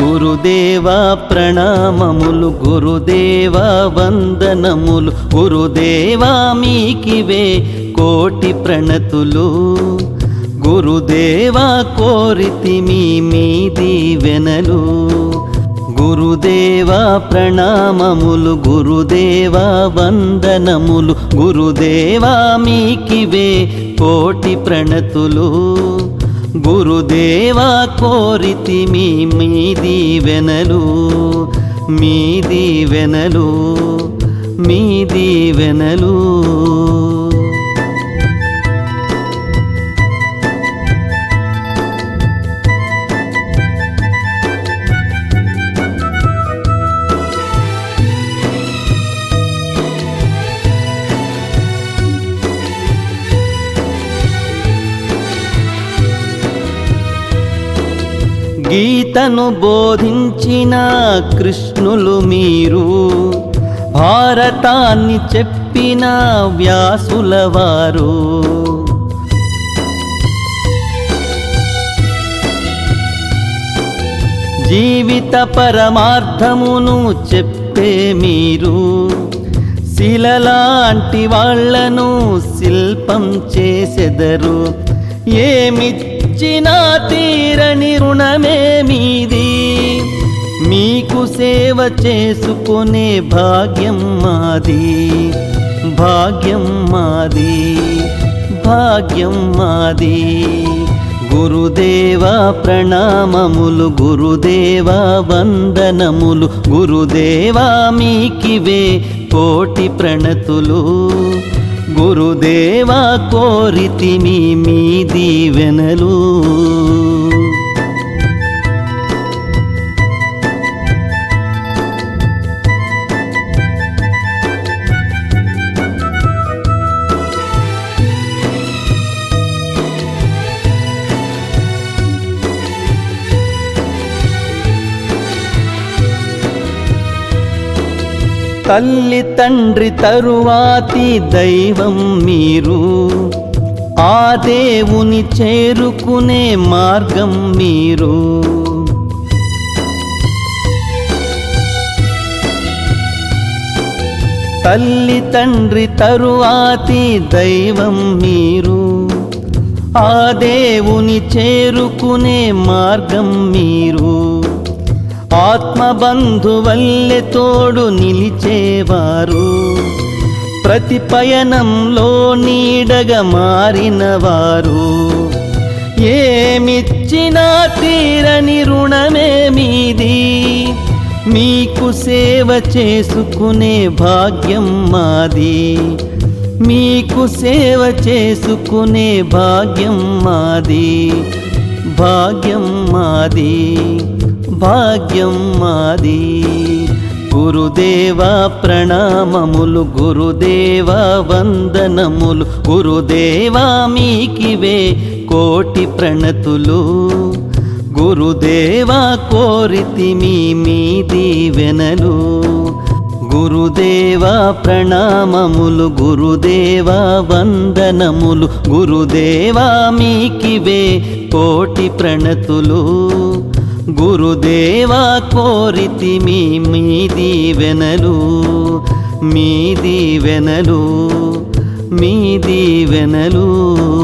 గురుదేవా ప్రణామములు గురుదేవా వందనములు గురుదేవా మీకివే కోటి ప్రణతులు గురుదేవా కోరితి మీ మీది వెనలు గురుదేవా ప్రణామములు గురుదేవా వందనములు గురుదేవా మీకివే కోటి ప్రణతులు గురుదేవా కోరితి మీ మీది వెనలు మీది వెనలు మీది వెనలు గీతను బోధించిన కృష్ణులు మీరు భారతాన్ని చెప్పిన వ్యాసుల వారు జీవిత పరమార్థమును చెప్పే మీరు శిలలాంటి వాళ్లను శిల్పం చేసెదరు ఏమిచ్చినా తీరని రుణమే మీది మీకు సేవ చేసుకునే భాగ్యం మాది భాగ్యం మాది భాగ్యం మాది గురుదేవా ప్రణామములు గురుదేవా వందనములు గురుదేవా మీకివే కోటి ప్రణతులు గురుదేవా కోరితి మీ మీది వెనలు తల్లి తండ్రి తరువాతి దైవం మీరు ఆ దేవుని చేరుకునే మార్గం మీరు తల్లి తండ్రి తరువాతి దైవం మీరు ఆ దేవుని చేరుకునే మార్గం మీరు ఆత్మబంధువల్లె తోడు నిలిచేవారు ప్రతి పయనంలో నీడగా మారిన వారు ఏమిచ్చినా తీరని రుణమే మీది మీకు సేవ చేసుకునే భాగ్యం మాది మీకు సేవ చేసుకునే భాగ్యం మాది భాగ్యం మాది భాగ్యం మాది గురుదేవా ప్రణామములు గురుదేవా వందనములు గురుదేవా మీకివే కోటి ప్రణతులు గురుదేవా కోరితి మీ మీది వెనలు గురుదేవా ప్రణామములు గురుదేవా వందనములు గురుదేవా మీకివే కోటి ప్రణతులు గురుదేవా కోరితి మీ మీది వెనలు మీది వెనలు మీది వెనలు